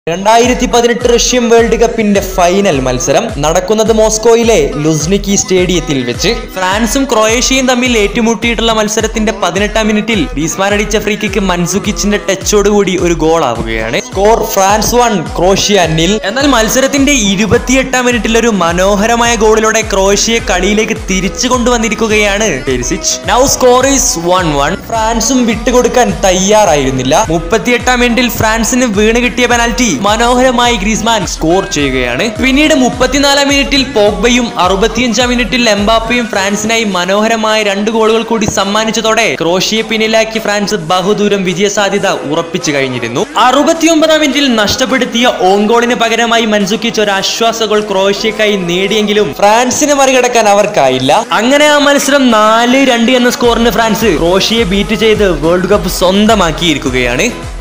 രണ്ടായിരത്തി പതിനെട്ട് Russian world കപ്പിന്റെ ഫൈനൽ മത്സരം നടക്കുന്നത് മോസ്കോയിലെ ലുസ്നിക്കി സ്റ്റേഡിയത്തിൽ വെച്ച് ഫ്രാൻസും ക്രൊയേഷ്യയും തമ്മിൽ ഏറ്റുമുട്ടിയിട്ടുള്ള മത്സരത്തിന്റെ പതിനെട്ടാം മിനിറ്റിൽ ബീസ്മാൻ അടിച്ച ഫ്രീ കിക്ക് മൻസുക്കിച്ചിന്റെ ടച്ചോടുകൂടി ഒരു ഗോൾ ആവുകയാണ് സ്കോർ ഫ്രാൻസ് വൺ ക്രൊയേഷ്യ നിൽ എന്നാൽ മത്സരത്തിന്റെ ഇരുപത്തിയെട്ടാം മിനിറ്റിൽ ഒരു മനോഹരമായ ഗോളിലൂടെ ക്രൊയേഷ്യയെ കളിയിലേക്ക് തിരിച്ചു കൊണ്ടുവന്നിരിക്കുകയാണ് Perisic now score is one one ഫ്രാൻസും വിട്ടുകൊടുക്കാൻ തയ്യാറായിരുന്നില്ല മുപ്പത്തിയെട്ടാം മിനിറ്റിൽ ഫ്രാൻസിന് വീണ് കിട്ടിയ പെനാൽറ്റി മനോഹരമായി ഗ്രീസ്മാൻ സ്കോർ ചെയ്യുകയാണ് പിന്നീട് മുപ്പത്തിനാലാം മിനിറ്റിൽ പോഗ്ബയും അറുപത്തിയഞ്ചാം മിനിറ്റിൽ എംബാപ്പയും ഫ്രാൻസിനായി മനോഹരമായ രണ്ട് ഗോളുകൾ കൂടി സമ്മാനിച്ചതോടെ ക്രോഷ്യയെ പിന്നിലാക്കി ഫ്രാൻസ് ബഹുദൂരം വിജയസാധ്യത ഉറപ്പിച്ചു കഴിഞ്ഞിരുന്നു അറുപത്തിയൊമ്പതാം മിനിറ്റിൽ നഷ്ടപ്പെടുത്തിയ ഓൺ ഗോളിന് പകരമായി മൻസുക്കിച്ച് ഒരു ആശ്വാസ ഗോൾ ക്രൊയേഷ്യക്കായി നേടിയെങ്കിലും ഫ്രാൻസിനെ മറികടക്കാൻ അവർക്കായില്ല അങ്ങനെ ആ മത്സരം നാല് രണ്ട് എന്ന സ്കോറിന് ഫ്രാൻസ് ക്രൊഷ്യയെ ബീറ്റ് ചെയ്ത് വേൾഡ് കപ്പ് സ്വന്തമാക്കിയിരിക്കുകയാണ്